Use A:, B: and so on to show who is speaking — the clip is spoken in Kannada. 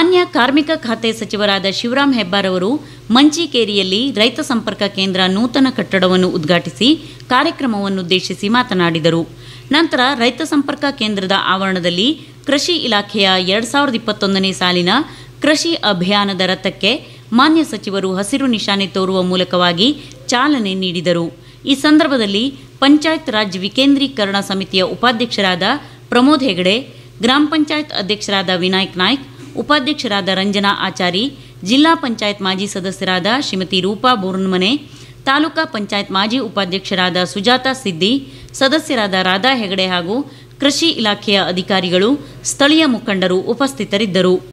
A: ಮಾನ್ಯ ಕಾರ್ಮಿಕ ಖಾತೆ ಸಚಿವರಾದ ಶಿವರಾಂ ಹೆಬ್ಬಾರ್ ಅವರು ಮಂಚಿಕೇರಿಯಲ್ಲಿ ರೈತ ಸಂಪರ್ಕ ಕೇಂದ್ರ ನೂತನ ಕಟ್ಟಡವನ್ನು ಉದ್ಘಾಟಿಸಿ ಕಾರ್ಯಕ್ರಮವನ್ನುದ್ದೇಶಿಸಿ ಮಾತನಾಡಿದರು ನಂತರ ರೈತ ಸಂಪರ್ಕ ಕೇಂದ್ರದ ಆವರಣದಲ್ಲಿ ಕೃಷಿ ಇಲಾಖೆಯ ಎರಡು ಸಾವಿರದ ಇಪ್ಪತ್ತೊಂದನೇ ಸಾಲಿನ ಕೃಷಿ ಅಭಿಯಾನದ ರಥಕ್ಕೆ ಮಾನ್ಯ ಸಚಿವರು ಹಸಿರು ನಿಶಾನೆ ತೋರುವ ಮೂಲಕವಾಗಿ ಚಾಲನೆ ನೀಡಿದರು ಈ ಸಂದರ್ಭದಲ್ಲಿ ಪಂಚಾಯತ್ ರಾಜ್ ವಿಕೇಂದ್ರೀಕರಣ ಸಮಿತಿಯ ಉಪಾಧ್ಯಕ್ಷರಾದ ಪ್ರಮೋದ್ ಹೆಗಡೆ ಗ್ರಾಮ ಪಂಚಾಯತ್ ಅಧ್ಯಕ್ಷರಾದ ವಿನಾಯಕ್ ನಾಯ್ಕ್ ಉಪಾಧ್ಯಕ್ಷರಾದ ರಂಜನಾ ಆಚಾರಿ ಜಿಲ್ಲಾ ಪಂಚಾಯತ್ ಮಾಜಿ ಸದಸ್ಯರಾದ ಶ್ರೀಮತಿ ರೂಪಾ ಬೋರ್ನ್ಮನೆ ತಾಲೂಕಾ ಪಂಚಾಯತ್ ಮಾಜಿ ಉಪಾಧ್ಯಕ್ಷರಾದ ಸುಜಾತಾ ಸಿದ್ದಿ ಸದಸ್ಯರಾದ ರಾಧಾ ಹೆಗಡೆ ಹಾಗೂ ಕೃಷಿ ಇಲಾಖೆಯ ಅಧಿಕಾರಿಗಳು ಸ್ಥಳೀಯ ಮುಖಂಡರು ಉಪಸ್ಥಿತರಿದ್ದರು